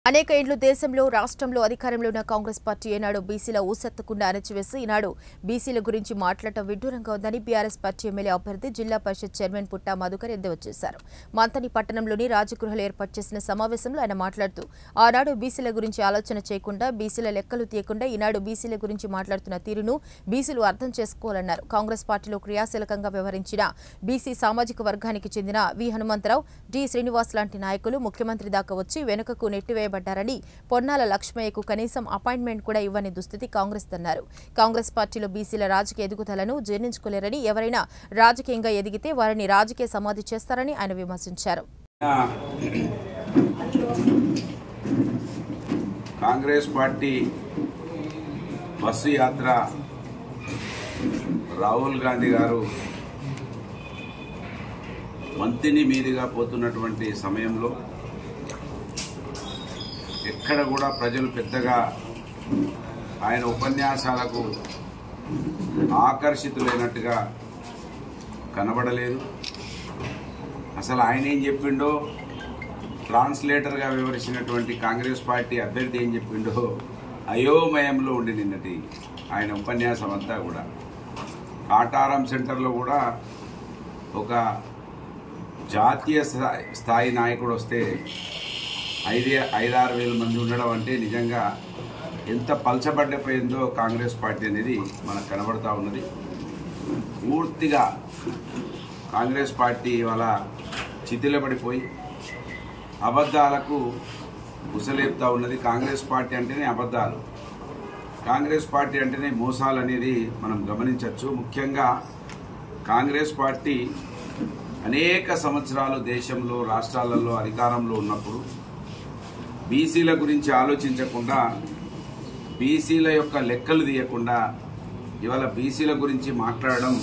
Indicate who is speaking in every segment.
Speaker 1: అనేక ఇండ్లు దేశంలో రాష్ట్రంలో అధికారంలో ఉన్న కాంగ్రెస్ పార్టీ ఏనాడు బీసీల ఊసెత్తకుండా అణచివేసి ఈనాడు బీసీల గురించి మాట్లాడటం విడ్డూరంగా ఉందని బీఆర్ఎస్ పార్టీ ఎమ్మెల్యే అభ్యర్థి జిల్లా పరిషత్ చైర్మన్ పుట్టా మధుకర్ ఎద్దేవా చేశారు మంతని పట్టణంలోని రాజగృహలో ఏర్పాటు చేసిన సమావేశంలో ఆయన మాట్లాడుతూ ఆనాడు బీసీల గురించి ఆలోచన చేయకుండా బీసీల లెక్కలు తీయకుండా ఈనాడు బీసీల గురించి మాట్లాడుతున్న తీరును బీసీలు అర్థం చేసుకోవాలన్నారు కాంగ్రెస్ పార్టీలో క్రియాశీలకంగా వ్యవహరించిన బీసీ సామాజిక వర్గానికి చెందిన వి హనుమంతరావు డి శ్రీనివాస్ లాంటి నాయకులు ముఖ్యమంత్రి దాకా వచ్చి వెనుకకు నెట్టివేయబడ్డారని పొన్నాల లక్ష్మయ్యకు కనీసం అపాయింట్మెంట్ కూడా ఇవ్వని దుస్థితి కాంగ్రెస్ అన్నారు కాంగ్రెస్ పార్టీలో బీసీల రాజకీయ ఎదుగుదలను జీర్ణించుకోలేరని ఎవరైనా రాజకీయంగా ఎదిగితే వారిని రాజకీయ సమాధి చేస్తారని ఆయన విమర్శించారు
Speaker 2: కాంగ్రెస్ పార్టీ బస్సు యాత్ర రాహుల్ గాంధీ గారు మంతిని మీదుగా పోతున్నటువంటి సమయంలో ఎక్కడ కూడా ప్రజలు పెద్దగా ఆయన ఉపన్యాసాలకు ఆకర్షితులైనట్టుగా కనబడలేదు అసలు ఆయన ఏం చెప్పిండో ట్రాన్స్లేటర్గా వివరించినటువంటి కాంగ్రెస్ పార్టీ అభ్యర్థి ఏం చెప్పిండో అయోమయంలో ఉండి నిన్నటి ఆయన ఉపన్యాసం అంతా కూడా కాటారం సెంటర్లో కూడా ఒక జాతీయ స్థాయి- స్థాయి నాయకుడు వస్తే ఐదే ఐదారు వేల మంది ఉండడం అంటే నిజంగా ఎంత పల్చబడ్డపోయిందో కాంగ్రెస్ పార్టీ అనేది మనకు కనబడతా ఉన్నది పూర్తిగా కాంగ్రెస్ పార్టీ ఇవాళ చితిలబడిపోయి అబద్ధాలకు ఉసలేపుతా ఉన్నది కాంగ్రెస్ పార్టీ అంటేనే అబద్ధాలు కాంగ్రెస్ పార్టీ అంటేనే మోసాలు అనేది మనం గమనించవచ్చు ముఖ్యంగా కాంగ్రెస్ పార్టీ అనేక సంవత్సరాలు దేశంలో రాష్ట్రాలలో అధికారంలో ఉన్నప్పుడు బీసీల గురించి ఆలోచించకుండా బీసీల యొక్క లెక్కలు తీయకుండా ఇవాళ బీసీల గురించి మాట్లాడడం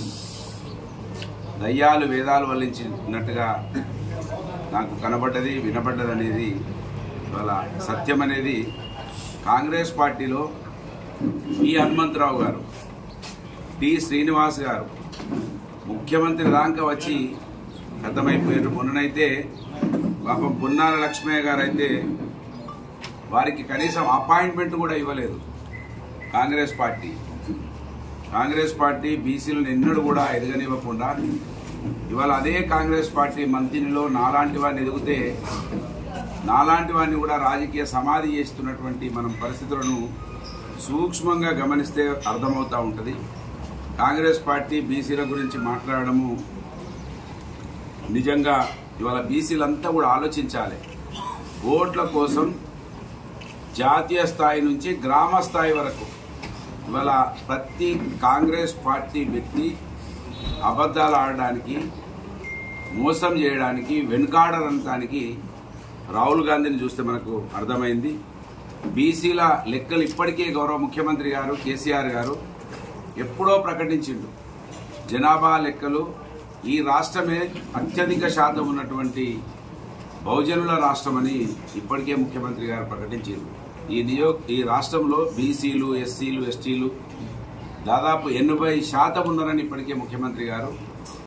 Speaker 2: దయ్యాలు వేదాలు వల్లించినట్టుగా నాకు కనబడ్డది వినబడ్డది అనేది ఇవాళ సత్యం అనేది కాంగ్రెస్ పార్టీలో వి హనుమంతరావు గారు టి శ్రీనివాస్ గారు ముఖ్యమంత్రి దాకా వచ్చి గతమైపోయారు మొన్ననైతే పాపం పున్నాల లక్ష్మయ్య గారు అయితే వారికి కనీసం అపాయింట్మెంట్ కూడా ఇవ్వలేదు కాంగ్రెస్ పార్టీ కాంగ్రెస్ పార్టీ బీసీలను ఎన్నడూ కూడా ఎదగనివ్వకుండా ఇవాళ అదే కాంగ్రెస్ పార్టీ మంత్రిలో నాలాంటి వాడిని ఎదిగితే నాలాంటి వాడిని కూడా రాజకీయ సమాధి చేస్తున్నటువంటి మనం పరిస్థితులను సూక్ష్మంగా గమనిస్తే అర్థమవుతూ ఉంటుంది కాంగ్రెస్ పార్టీ బీసీల గురించి మాట్లాడడము నిజంగా ఇవాళ బీసీలంతా కూడా ఆలోచించాలి ఓట్ల కోసం జాతీయ స్థాయి నుంచి గ్రామ స్థాయి వరకు ఇవాళ ప్రతి కాంగ్రెస్ పార్టీ వ్యక్తి అబద్ధాలు ఆడడానికి మోసం చేయడానికి వెనుకాడడానికి రాహుల్ గాంధీని చూస్తే మనకు అర్థమైంది బీసీల లెక్కలు ఇప్పటికే గౌరవ ముఖ్యమంత్రి గారు కేసీఆర్ గారు ఎప్పుడో ప్రకటించిండు జనాభా లెక్కలు ఈ రాష్ట్రమే అత్యధిక శాతం ఉన్నటువంటి బహుజనుల రాష్ట్రమని ఇప్పటికే ముఖ్యమంత్రి గారు ప్రకటించారు ఈ నియో ఈ రాష్ట్రంలో బీసీలు ఎస్సీలు ఎస్టీలు దాదాపు ఎనభై శాతం ఉన్నారని ఇప్పటికే ముఖ్యమంత్రి గారు